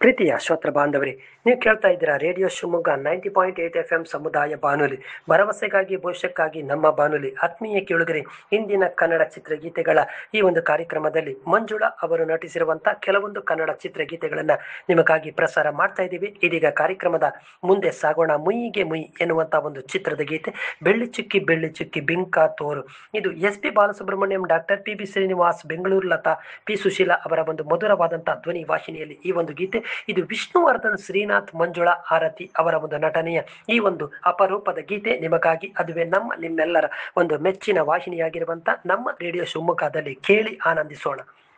ಪ್ರೀತಿಯ ಶ್ರೋತೃ ಬಾಂಧವರೇ ನೀವು ಕೇಳ್ತಾ ಇದ್ದೀರಾ radio Shivamogga ninety point eight F M ಸಮುದಾಯ ಬಾನುಲಿ ಭರವಸೆಗಾಗಿ ಭವಿಷ್ಯಕ್ಕಾಗಿ ನಮ್ಮ ಬಾನುಲಿ ಆತ್ಮೀಯ ಕೇಳುಗರೆ ಇಂದಿನ ಕನ್ನಡ ಚಿತ್ರಗೀತೆಗಳ ಈ ಒಂದು ಕಾರ್ಯಕ್ರಮದಲ್ಲಿ ಮಂಜುಳಾ ಅವರು ನಟಿಸಿರುವಂಥ ಕೆಲವೊಂದು ಕನ್ನಡ ಚಿತ್ರಗೀತೆಗಳನ್ನು ನಿಮಗಾಗಿ ಪ್ರಸಾರ ಮಾಡ್ತಾ ಇದ್ದೀವಿ ಇದೀಗ ಕಾರ್ಯಕ್ರಮದ ಮುಂದೆ ಸಾಗೋಣ ಮುಯಿಗೆ ಮುಯಿ ಎನ್ನುವಂಥ ಒಂದು ಚಿತ್ರದ ಗೀತೆ ಬೆಳ್ಳಿ ಚುಕ್ಕಿ ಬೆಳ್ಳಿ ಚುಕ್ಕಿ ಬಿಂಕ ತೋರು ಇದು S P Balasubrahmanyam doctor P B Srinivas Bengaluru Lata P Sushila ಅವರ ಒಂದು ಮಧುರವಾದಂತಹ ಧ್ವನಿ ವಾಹಿನಿಯಲ್ಲಿ ಈ ಒಂದು ಗೀತೆ ಇದು ವಿಷ್ಣುವರ್ಧನ್ ಶ್ರೀನಾಥ್ ಮಂಜುಳಾ ಆರತಿ ಅವರ ಒಂದು ನಟನೆಯ ಈ ಒಂದು ಅಪರೂಪದ ಗೀತೆ ನಿಮಗಾಗಿ ಅದುವೇ ನಮ್ಮ ನಿಮ್ಮೆಲ್ಲರ ಒಂದು ಮೆಚ್ಚಿನ ವಾಹಿನಿಯಾಗಿರುವಂತ ನಮ್ಮ ರೇಡಿಯೋ ಶಿವಮೊಗ್ಗದಲ್ಲಿ ಕೇಳಿ ಆನಂದಿಸೋಣ